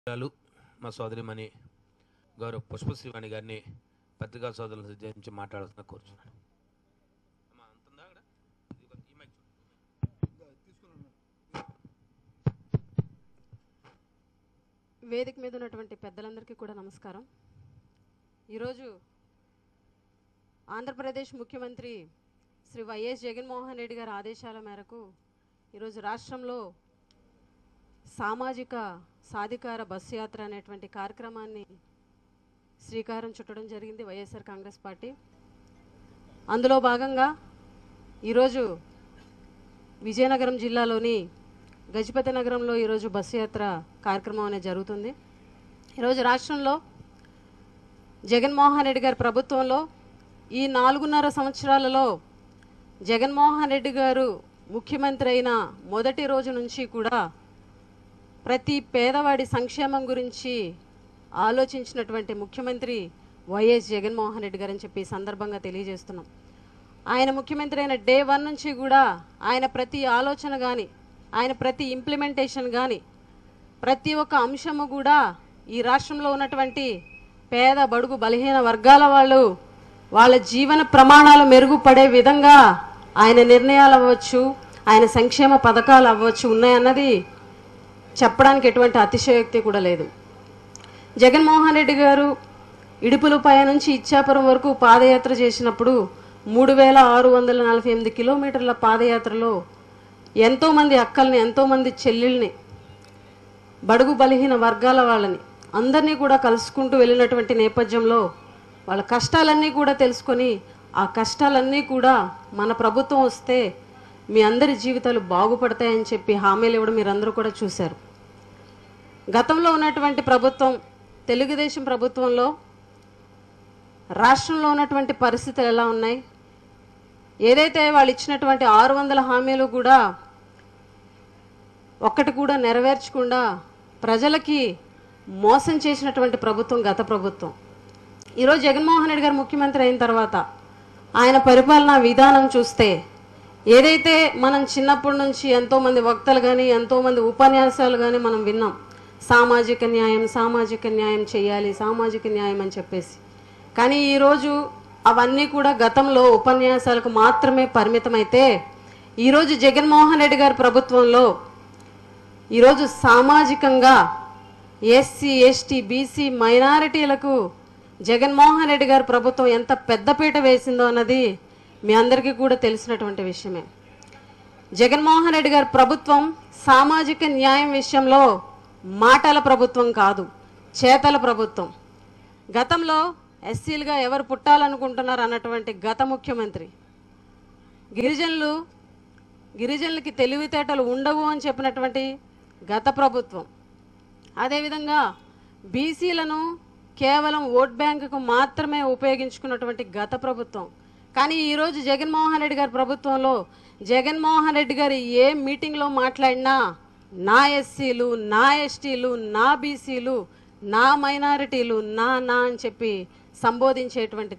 గారు మా సోదరిమణి గౌరవ పుష్పశ్రీవాణి గారిని పత్రికా సోదరులను ఉద్దేశించి మాట్లాడుతున్నా కోరుచున్నాను అమ్మా, అంతుందా అక్కడ? ఇదిగో, ఈ మైక్ చూడు. వేదిక మీద ఉన్నటువంటి పెద్దలందరికీ కూడా నమస్కారం ఈరోజు ఆంధ్రప్రదేశ్ ముఖ్యమంత్రి శ్రీ వైఎస్ జగన్మోహన్ రెడ్డి గారి ఆదేశాల మేరకు ఈరోజు రాష్ట్రంలో సామాజిక సాధికార బస్సు యాత్ర అనేటువంటి కార్యక్రమాన్ని శ్రీకారం చుట్టడం జరిగింది వైఎస్ఆర్ కాంగ్రెస్ పార్టీ అందులో భాగంగా ఈరోజు విజయనగరం జిల్లాలోని గజపతి నగరంలో ఈరోజు బస్సు యాత్ర కార్యక్రమం అనేది జరుగుతుంది ఈరోజు రాష్ట్రంలో జగన్మోహన్ రెడ్డి గారి ప్రభుత్వంలో ఈ నాలుగున్నర సంవత్సరాలలో జగన్మోహన్ రెడ్డి గారు ముఖ్యమంత్రి అయిన మొదటి రోజు నుంచి కూడా ప్రతి పేదవాడి సంక్షేమం గురించి ఆలోచించినటువంటి ముఖ్యమంత్రి వైఎస్ జగన్మోహన్ రెడ్డి గారని చెప్పి ఈ సందర్భంగా తెలియజేస్తున్నాం ఆయన ముఖ్యమంత్రి అయిన డే వన్ నుంచి కూడా ఆయన ప్రతి ఆలోచన కానీ ఆయన ప్రతి ఇంప్లిమెంటేషన్ కానీ ప్రతి ఒక్క అంశము కూడా ఈ రాష్ట్రంలో ఉన్నటువంటి పేద బడుగు బలహీన వర్గాల వాళ్ళు వాళ్ళ జీవన ప్రమాణాలు మెరుగుపడే విధంగా ఆయన నిర్ణయాలు అవ్వచ్చు ఆయన సంక్షేమ పథకాలు అవ్వచ్చు ఉన్నాయన్నది చెప్పడానికి ఎటువంటి అతిశయోక్తి కూడా లేదు జగన్మోహన్ రెడ్డి గారు ఇడుపులపై నుంచి ఇచ్చాపురం వరకు పాదయాత్ర చేసినప్పుడు మూడు వేల ఆరు వందల నలభై ఎనిమిది కిలోమీటర్ల పాదయాత్రలో ఎంతోమంది అక్కల్ని ఎంతోమంది చెల్లెల్ని బడుగు బలహీన వర్గాల వాళ్ళని అందరినీ కూడా కలుసుకుంటూ వెళ్ళినటువంటి నేపథ్యంలో వాళ్ళ కష్టాలన్నీ కూడా తెలుసుకొని ఆ కష్టాలన్నీ కూడా మన ప్రభుత్వం వస్తే మీ అందరి జీవితాలు బాగుపడతాయని చెప్పి హామీలు ఇవ్వడం మీరందరూ కూడా చూశారు గతంలో ఉన్నటువంటి ప్రభుత్వం తెలుగుదేశం ప్రభుత్వంలో రాష్ట్రంలో ఉన్నటువంటి పరిస్థితులు ఎలా ఉన్నాయి ఏదైతే వాళ్ళు ఇచ్చినటువంటి ఆరు వందల హామీలు కూడా ఒక్కటి కూడా నెరవేర్చకుండా ప్రజలకి మోసం చేసినటువంటి ప్రభుత్వం గత ప్రభుత్వం ఈరోజు జగన్మోహన్ రెడ్డి గారు ముఖ్యమంత్రి అయిన తర్వాత ఆయన పరిపాలనా విధానం చూస్తే ఏదైతే మనం చిన్నప్పటి నుంచి ఎంతోమంది వక్తలు కానీ ఎంతోమంది ఉపన్యాసాలు కానీ మనం విన్నాం సామాజిక న్యాయం సామాజిక న్యాయం చేయాలి సామాజిక న్యాయం అని చెప్పేసి కానీ ఈరోజు అవన్నీ కూడా గతంలో ఉపన్యాసాలకు మాత్రమే పరిమితమైతే ఈరోజు జగన్మోహన్ రెడ్డి గారి ప్రభుత్వంలో ఈరోజు సామాజికంగా ఎస్సీ ఎస్టీ బీసీ మైనారిటీలకు జగన్మోహన్ రెడ్డి గారి ప్రభుత్వం ఎంత పెద్దపీట వేసిందో అన్నది మీ అందరికీ కూడా తెలిసినటువంటి విషయమే జగన్మోహన్ రెడ్డి గారి ప్రభుత్వం సామాజిక న్యాయం విషయంలో మాటల ప్రభుత్వం కాదు చేతల ప్రభుత్వం గతంలో ఎస్సీలుగా ఎవరు పుట్టాలనుకుంటున్నారు అన్నటువంటి గత ముఖ్యమంత్రి గిరిజనులు గిరిజనులకి తెలివితేటలు ఉండవు అని చెప్పినటువంటి గత ప్రభుత్వం అదేవిధంగా బీసీలను కేవలం ఓట్ బ్యాంకుకు మాత్రమే ఉపయోగించుకున్నటువంటి గత ప్రభుత్వం కానీ ఈరోజు జగన్మోహన్ రెడ్డి గారి ప్రభుత్వంలో జగన్మోహన్ రెడ్డి గారు ఏ మీటింగ్లో మాట్లాడినా నా ఎస్సీలు నా ఎస్టీలు నా బీసీలు నా మైనారిటీలు నా నా అని చెప్పి సంబోధించేటువంటి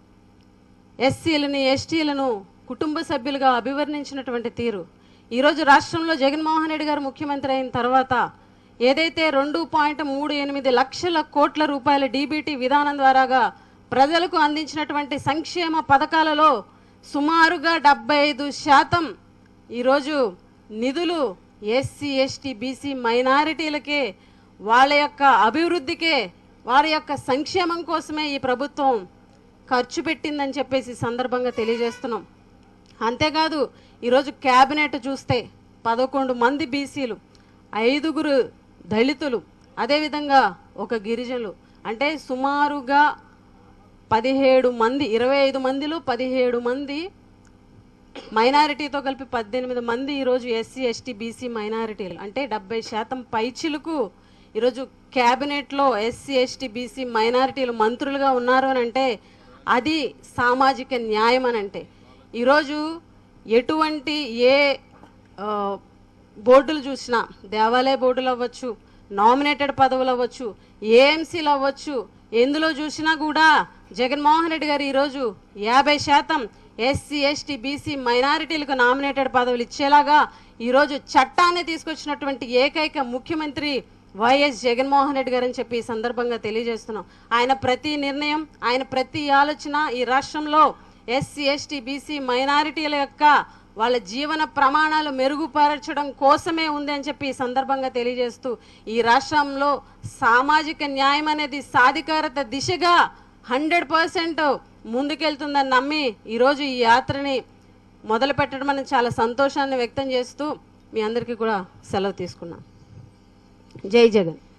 ఎస్సీలని ఎస్టీలను కుటుంబ సభ్యులుగా అభివర్ణించినటువంటి తీరు ఈరోజు రాష్ట్రంలో జగన్మోహన్ రెడ్డి గారు ముఖ్యమంత్రి అయిన తర్వాత ఏదైతే రెండు పాయింట్ మూడు ఎనిమిది లక్షల కోట్ల రూపాయల డీబీటీ విధానం ద్వారాగా ప్రజలకు అందించినటువంటి సంక్షేమ పథకాలలో సుమారుగా డెబ్బై ఐదు శాతం ఈరోజు నిధులు ఎస్సీ ఎస్టీ బీసీ మైనారిటీలకే వాళ్ళ యొక్క అభివృద్ధికే వారి యొక్క సంక్షేమం కోసమే ఈ ప్రభుత్వం ఖర్చు పెట్టిందని చెప్పేసి ఈ సందర్భంగా తెలియజేస్తున్నాం అంతేకాదు ఈరోజు క్యాబినెట్ చూస్తే పదకొండు మంది బీసీలు ఐదుగురు దళితులు అదేవిధంగా ఒక గిరిజనులు అంటే సుమారుగా పదిహేడు మంది ఇరవై ఐదు మందిలో పదిహేడు మంది మైనారిటీతో కలిపి పద్దెనిమిది మంది ఈరోజు ఎస్సీ ఎస్టీ బీసీ మైనారిటీలు అంటే డెబ్బై శాతం పైచిలకు ఈరోజు క్యాబినెట్లో ఎస్సీ ఎస్టీ బీసీ మైనారిటీలు మంత్రులుగా ఉన్నారు అని అంటే అది సామాజిక న్యాయం అని అంటే ఈరోజు ఎటువంటి ఏ ఆ, బోర్డులు చూసినా దేవాలయ బోర్డులు అవ్వచ్చు నామినేటెడ్ పదవులు అవ్వచ్చు ఏఎంసీలు అవ్వచ్చు ఎందులో చూసినా కూడా జగన్మోహన్ రెడ్డి గారు ఈరోజు యాభై శాతం ఎస్సీ ఎస్టీ బీసీ మైనారిటీలకు నామినేటెడ్ పదవులు ఇచ్చేలాగా ఈరోజు చట్టాన్ని తీసుకొచ్చినటువంటి ఏకైక ముఖ్యమంత్రి వైఎస్ జగన్మోహన్ రెడ్డి గారు అని చెప్పి ఈ సందర్భంగా తెలియజేస్తున్నాం ఆయన ప్రతి నిర్ణయం ఆయన ప్రతి ఆలోచన ఈ రాష్ట్రంలో ఎస్సీ ఎస్టీ బీసీ మైనారిటీల యొక్క వాళ్ళ జీవన ప్రమాణాలు మెరుగుపరచడం కోసమే ఉంది అని చెప్పి ఈ సందర్భంగా తెలియజేస్తూ ఈ రాష్ట్రంలో సామాజిక న్యాయం అనేది సాధికారత దిశగా హండ్రెడ్ పర్సెంట్ ముందుకెళ్తుందని నమ్మి ఈరోజు ఈ యాత్రని మొదలు పెట్టడం అనేది చాలా సంతోషాన్ని వ్యక్తం చేస్తూ మీ అందరికీ కూడా సెలవు తీసుకున్నాం జై జగన్